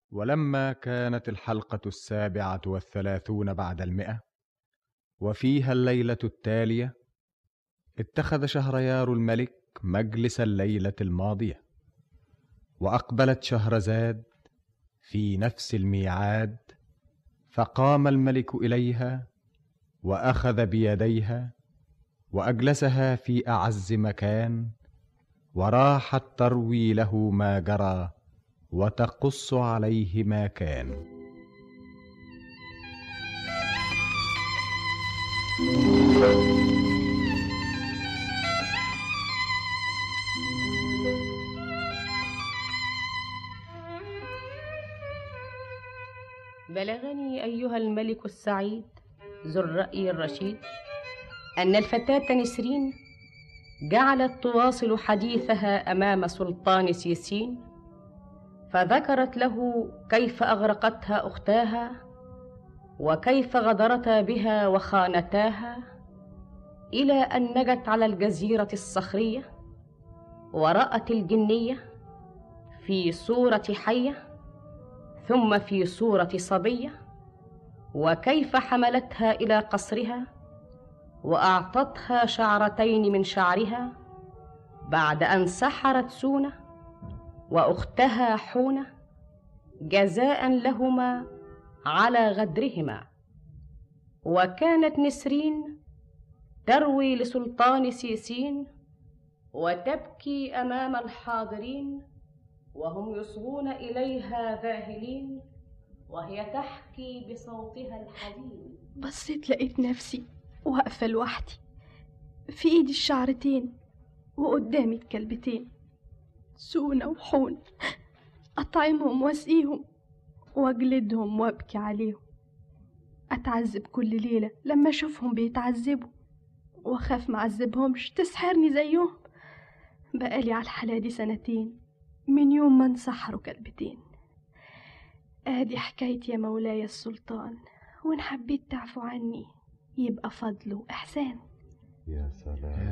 ولما كانت الحلقة السابعة والثلاثون بعد المئة وفيها الليلة التالية اتخذ شهريار الملك مجلس الليلة الماضية وأقبلت شهرزاد في نفس الميعاد فقام الملك إليها وأخذ بيديها وأجلسها في أعز مكان وراحت تروي له ما جرى وتقص عليه ما كان بلغني أيها الملك السعيد ذو الرأي الرشيد أن الفتاة نسرين جعلت تواصل حديثها أمام سلطان سيسين فذكرت له كيف أغرقتها أختاها وكيف غدرتا بها وخانتاها إلى أن نجت على الجزيرة الصخرية ورأت الجنية في صورة حية ثم في صورة صبية وكيف حملتها إلى قصرها وأعطتها شعرتين من شعرها بعد أن سحرت سونة وأختها حونة جزاء لهما على غدرهما وكانت نسرين تروي لسلطان سيسين وتبكي أمام الحاضرين وهم يصغون إليها ذاهلين وهي تحكي بصوتها الحزين بصيت لقيت نفسي واقفة لوحدي في ايدي الشعرتين وقدامي الكلبتين سونة وحون أطعمهم واسقيهم واجلدهم وابكي عليهم أتعذب كل ليلة لما أشوفهم بيتعذبوا وأخاف معذبهمش تسحرني زيهم بقالي على الحالة دي سنتين من يوم ما انسحروا كلبتين ادي حكايتي يا مولاي السلطان وان حبيت تعفو عني يبقى فضل واحسان يا سلام يا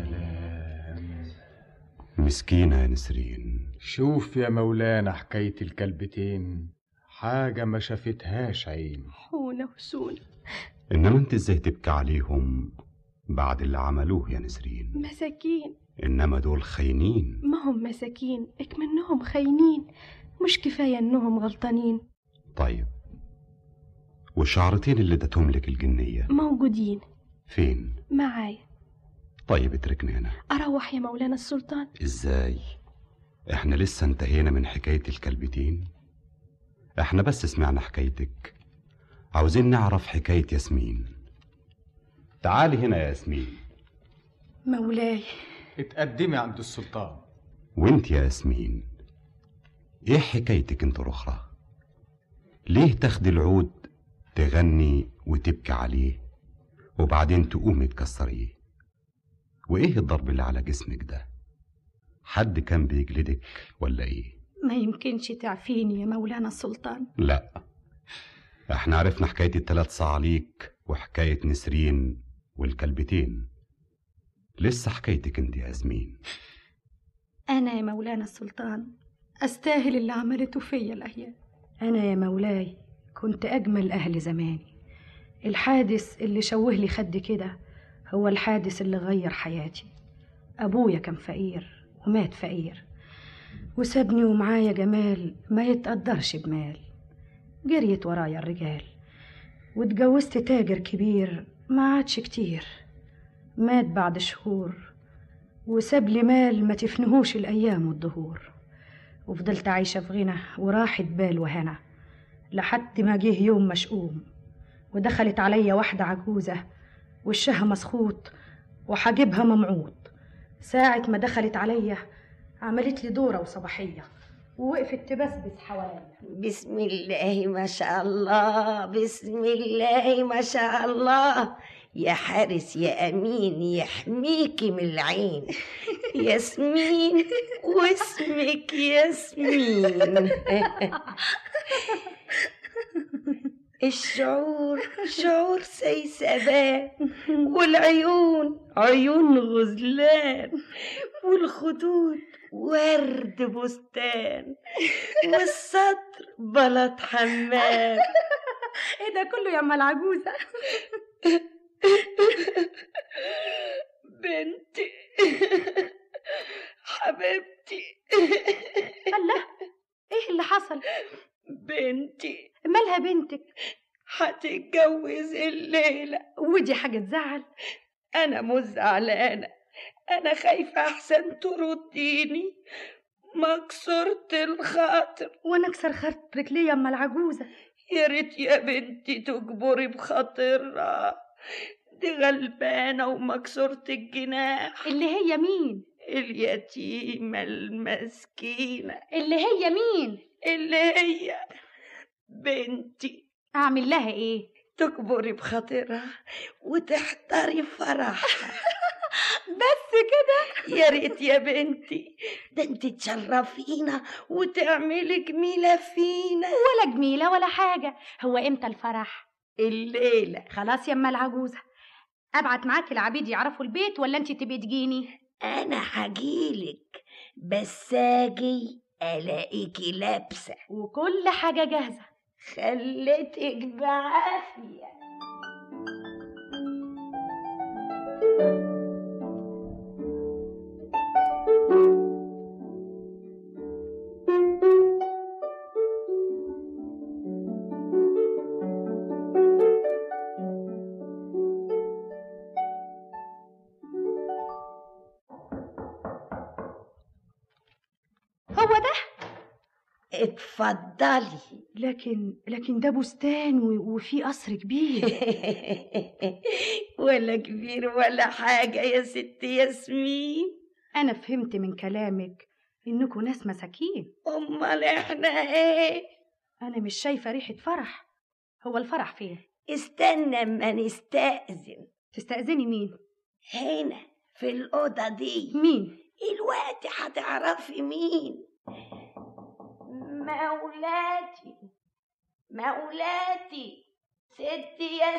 سلام مسكينة يا نسرين شوف يا مولانا حكاية الكلبتين حاجة ما شافتهاش عين حونة وسونة إنما أنت إزاي تبكي عليهم بعد اللي عملوه يا نسرين مساكين إنما دول خاينين ما هم مساكين اكمنهم خاينين مش كفاية انهم غلطانين طيب والشعرتين اللي ادتهم لك الجنية موجودين فين معايا طيب اتركني هنا اروح يا مولانا السلطان ازاي احنا لسه انتهينا من حكاية الكلبتين احنا بس سمعنا حكايتك عاوزين نعرف حكاية ياسمين تعالي هنا يا ياسمين مولاي اتقدمي عند السلطان وانت يا ياسمين ايه حكايتك انت الاخرى ليه تاخدي العود تغني وتبكي عليه وبعدين تقومي تكسريه وايه الضرب اللي على جسمك ده حد كان بيجلدك ولا ايه ما يمكنش تعفيني يا مولانا السلطان لا احنا عرفنا حكاية التلات صعاليك وحكاية نسرين والكلبتين لسه حكايتك انت يا ياسمين أنا يا مولانا السلطان أستاهل اللي عملته فيا الأيام أنا يا مولاي كنت أجمل أهل زماني الحادث اللي شوه لي خدي كده هو الحادث اللي غير حياتي أبويا كان فقير ومات فقير وسابني ومعايا جمال ما يتقدرش بمال جريت ورايا الرجال واتجوزت تاجر كبير ما عادش كتير مات بعد شهور وساب لي مال ما تفنهوش الأيام والدهور وفضلت عايشة في غنى وراحت بال وهنا لحد ما جه يوم مشؤوم ودخلت عليا واحدة عجوزة وشها مسخوط وحاجبها ممعوط ساعة ما دخلت عليا عملت لي دورة وصباحية ووقفت تبسبس حواليا بسم الله ما شاء الله بسم الله ما شاء الله يا حارس يا أمين يحميكي من العين ياسمين واسمك ياسمين الشعور شعور سيسبان والعيون عيون غزلان والخدود ورد بستان والصدر بلط حمام ايه ده كله يا ام العجوزه بنتي حبيبتي الله ايه اللي حصل بنتي مالها بنتك هتتجوز الليلة ودي حاجه تزعل أنا مش زعلانة أنا خايفة أحسن ترديني مكسورة الخاطر وانا اكسر خاطرك ليه يا ام العجوزه يا ريت يا بنتي تجبري بخاطرها دي غلبانة ومكسورة الجناح اللي هي مين اليتيمة المسكينة اللي هي مين اللي هي بنتي اعمل لها ايه تكبري بخاطرها وتحضري فرحها بس كده يا ريت يا بنتي ده انت تشرفينا وتعملي جميلة فينا ولا جميله ولا حاجه هو امتى الفرح الليلة خلاص يا ام العجوزه ابعت معاك العبيد يعرفوا البيت ولا انت تبي تجيني أنا هجيلك بس أجي ألاقيكي لابسة وكل حاجه جاهزه خليتك بعافية هو ده اتفضلي لكن لكن ده بستان و- وفيه قصر كبير ولا كبير ولا حاجة يا ست ياسمين انا فهمت من كلامك انكم ناس مساكين أمال احنا ايه انا مش شايفه ريحه فرح هو الفرح فين استنى اما نستأذن تستأذني مين هنا في الأوضة دي مين الوقت هتعرفي مين مولاتي مولاتي ست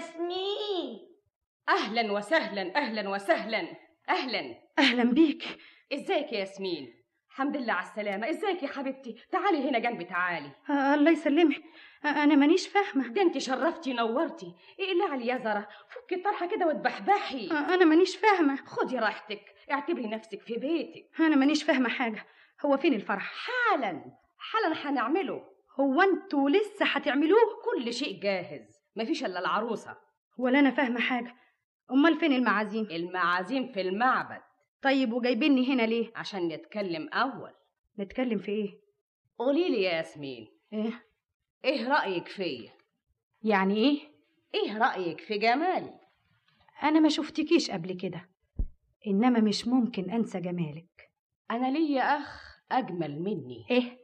ياسمين اهلا وسهلا اهلا وسهلا اهلا اهلا بيك ازيك يا ياسمين الحمد لله على السلامة ازيك يا حبيبتي تعالي هنا جنبي تعالي آه الله يسلمك آه انا مانيش فاهمه ده انت شرفتي نورتي اقلعي اليزرة فكي الطرحة كده واتبحبحي آه انا مانيش فاهمه خدي راحتك اعتبري نفسك في بيتك انا مانيش فاهمه حاجه هو فين الفرح حالا حالا هنعمله هو انتوا لسه هتعملوه كل شيء جاهز مفيش الا العروسة ولا انا فاهمه حاجه امال فين المعازيم المعازيم في المعبد طيب وجايبيني هنا ليه عشان نتكلم اول نتكلم في ايه قولي لي يا ياسمين ايه ايه رأيك فيا يعني ايه ايه رأيك في جمالي انا ما شفتكيش قبل كده انما مش ممكن انسى جمالك انا ليا اخ اجمل مني ايه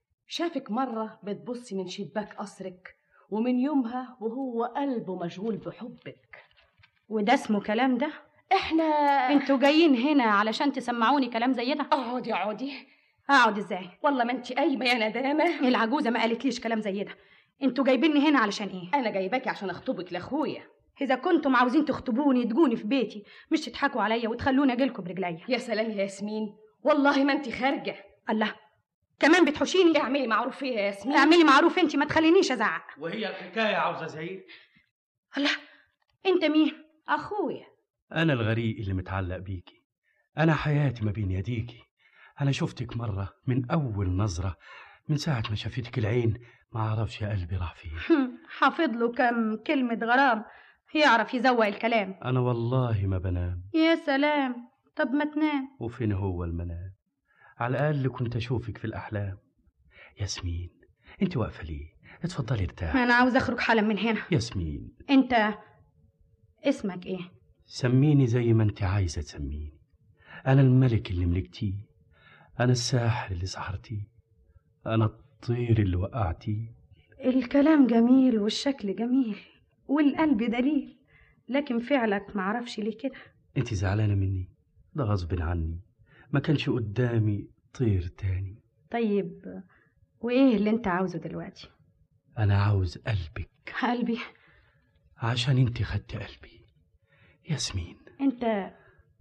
شافك مرة بتبصي من شباك قصرك ومن يومها وهو قلبه مشغول بحبك وده اسمه كلام ده احنا انتوا جايين هنا علشان تسمعوني كلام زي ده اقعدي اقعدي اقعد ازاي والله ما انت قايمة يا ندامة العجوزه ما قالتليش كلام زي ده انتوا جايبيني هنا علشان ايه انا جايباكي عشان اخطبك لاخويا اذا كنتم عاوزين تخطبوني تجوني في بيتي مش تضحكوا عليا وتخلوني اجيلكم برجليا يا سلام يا ياسمين والله ما انت خارجة الله كمان بتحوشيني اعملي معروف فيها يا ياسمين اعملي معروف انت ما تخلينيش ازعق وهي الحكاية عاوزة زعيق الله انت مين اخويا أنا الغريق اللي متعلق بيكي أنا حياتي ما بين يديكي أنا شفتك مرة من أول نظرة من ساعة ما شافتك العين ما أعرفش يا قلبي راح فين حافظ له كم كلمة غرام يعرف يزوق الكلام أنا والله ما بنام يا سلام طب ما تنام وفين هو المنام على الأقل كنت أشوفك في الأحلام ياسمين أنت واقفة ليه اتفضلي ارتاحي انا عاوز اخرج حالا من هنا ياسمين انت اسمك ايه سميني زي ما أنت عايزة تسميني أنا الملك اللي ملكتيه أنا الساحر اللي سحرتيه أنا الطير اللي وقعتيه الكلام جميل والشكل جميل والقلب دليل لكن فعلك معرفش ليه كده انت زعلانة مني ده غصب عني ما كانش قدامي طير تاني طيب وايه اللي انت عاوزه دلوقتي انا عاوز قلبك قلبي عشان انت خدت قلبي ياسمين انت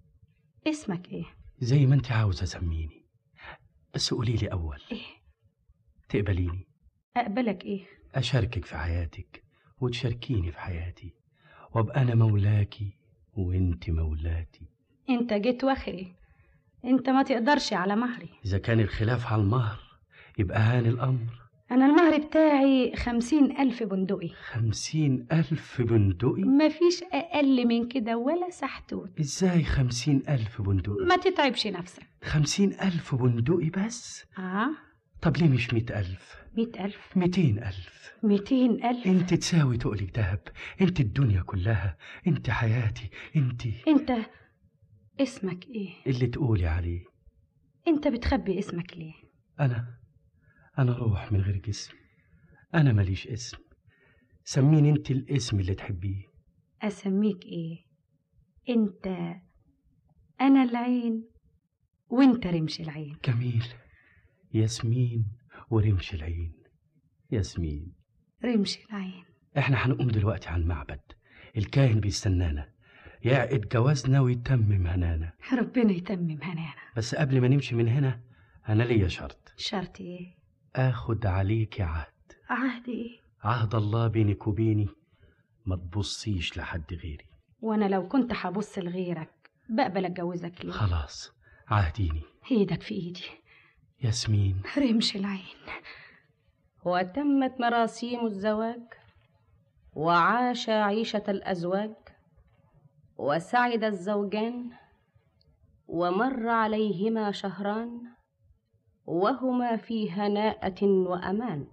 اسمك ايه زي ما انت عاوزة سميني بس قولي لي اول ايه تقبليني أقبلك إيه أشاركك في حياتك وتشاركيني في حياتي وأبقى أنا مولاكي وأنت مولاتي أنت جيت وخري أنت ما تقدرش على مهري إذا كان الخلاف على المهر يبقى هان الأمر أنا المهر بتاعي خمسين ألف بندقي خمسين ألف بندقي مفيش أقل من كده ولا سحتوت إزاي خمسين ألف بندقي ما تتعبش نفسك خمسين ألف بندقي بس آه طب ليه مش مئة ألف مئة ألف ميتين ألف ميتين ألف انت تساوي تقلك دهب انت الدنيا كلها انت حياتي انت أنت اسمك إيه اللي تقولي عليه أنت بتخبي اسمك ليه انا انا روح من غير جسم انا ماليش اسم سميني انت الاسم اللي تحبيه أسميك إيه أنت أنا العين وأنت رمش العين جميل ياسمين ورمش العين ياسمين رمش العين احنا هنقوم دلوقتي على المعبد الكاهن بيستنانا يعقد جوازنا ويتمم هنانا ربنا يتمم هنانا بس قبل ما نمشي من هنا انا ليا شرط شرط إيه اخد عليك عهد عهد إيه عهد الله بينك وبيني ما تبصيش لحد غيري وأنا لو كنت هبص لغيرك بقبل أتجوزك ليه خلاص عهديني إيدك في إيدي ياسمين رمش العين وتمت مراسيم الزواج وعاش عيشة الأزواج وسعد الزوجان ومر عليهما شهران وهما في هناءة وأمان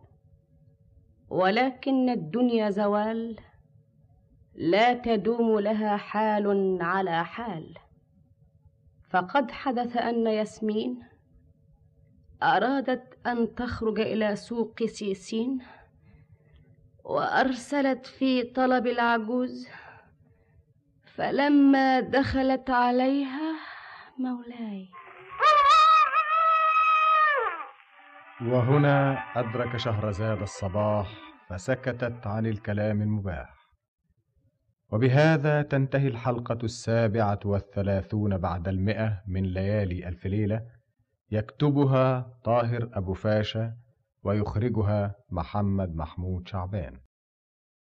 ولكن الدنيا زوال لا تدوم لها حال على حال فقد حدث أن ياسمين أرادت أن تخرج إلى سوق سيسين وأرسلت في طلب العجوز فلما دخلت عليها مولاي وهنا أدرك شهرزاد الصباح فسكتت عن الكلام المباح وبهذا تنتهي الحلقة السابعة والثلاثون بعد المئة من ليالي ألف ليلة يكتبها طاهر أبو فاشا ويخرجها محمد محمود شعبان